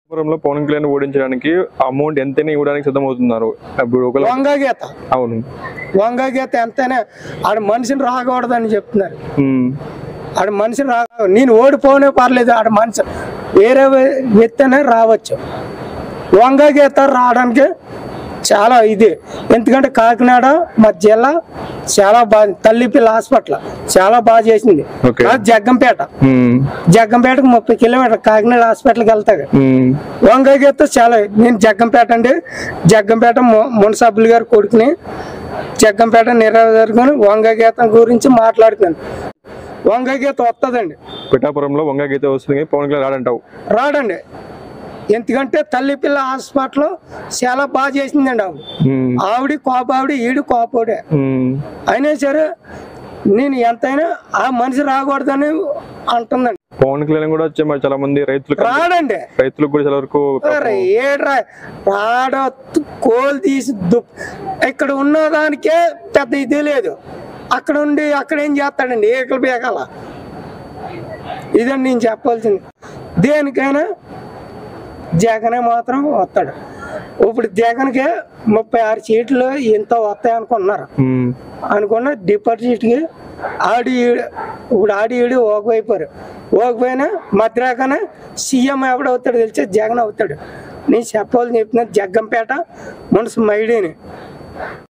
పురంలో పవన్ కళ్యాణ్ ఓడించడానికి అమౌంట్ ఎంతైనా ఇవ్వడానికి సిద్ధమవుతున్నారు ఇప్పుడు ఒకవేళ వంగ గీత అవును వంగ గీత ఎంతైనా ఆడ మనిషిని రాకూడదని చెప్తున్నారు ఉమ్, ఆడ మనిషి రా నేను ఓడిపోనే పర్లేదు ఆడ మనిషి వేరే వే- వ్యక్తి అనే రావచ్చు వంగ గీత రావడానికి చాలా ఇది ఎందుకంటే కాకినాడ మా జిల్లా చాలా బాగా తల్లిపిల్ల హాస్పిటల్ చాలా బాగా చేసింది Okay. అది జగ్గంపేట ఉమ్, జగ్గంపేటకు ముప్పై కిలోమీటర్ కాకినాడ హాస్పిటల్కి వెళ్తాగా ఉమ్, వంగగీత చాలా నేను జగ్గంపేట అండి జగ్గంపేట ము- మున్సభ్యులు గారు కొడుకుని జగ్గంపేట నిర్వహణ వంగగీతం గురించి మాట్లాడుతున్నాను వంగగీత వస్తుందండి పిఠాపురంలో వంగ గీత వస్తుంది కానీ పవన్ కళ్యాణ్ రాడంటావు రాడండి ఎందుకంటే తల్లి పిల్ల హాస్పిటల్ చాలా బాగా చేసిందండి ఆవిడ ఉమ్, ఆవిడ కోపావిడ ఈడు కోపాడే ఉమ్, అయినా సరే నేను ఎంతైనా ఆ మనిషి రాకూడదని అంటుందండి పవన్ కళ్యాణ్ కూడా వచ్చే మరి చాలా మంది రైతులు రాడండి రైతులకు కూడా చాలా వరకు అరే ఏడ్రా రాడ కోలు తీసి దుప్ ఇక్కడ ఉన్న దానికే పెద్ద ఇది లేదు అక్కడ ఉండి అక్కడ ఏం చేస్తాడండి ఏకలు బేకాల ఇదండి నేను చెప్పాల్సింది దేనికైనా జగనే మాత్రం వస్తాడు ఇప్పుడు జగన్కి ముప్పై ఆరు సీట్లు ఇంత వస్తాయి అనుకున్నారు ఉమ్, అనుకున్న డిపాజిట్కి ఆడి ఈడు- ఇప్పుడు ఆడి ఈడు ఓకపోయిపోయారు ఓకపోయినా మధ్యరాకన సీఎం ఎవడవుతాడు తెలిసి జగన్ అవుతాడు నేను చెప్పాలని చెప్పిన జగ్గంపేట మనసు మైడీని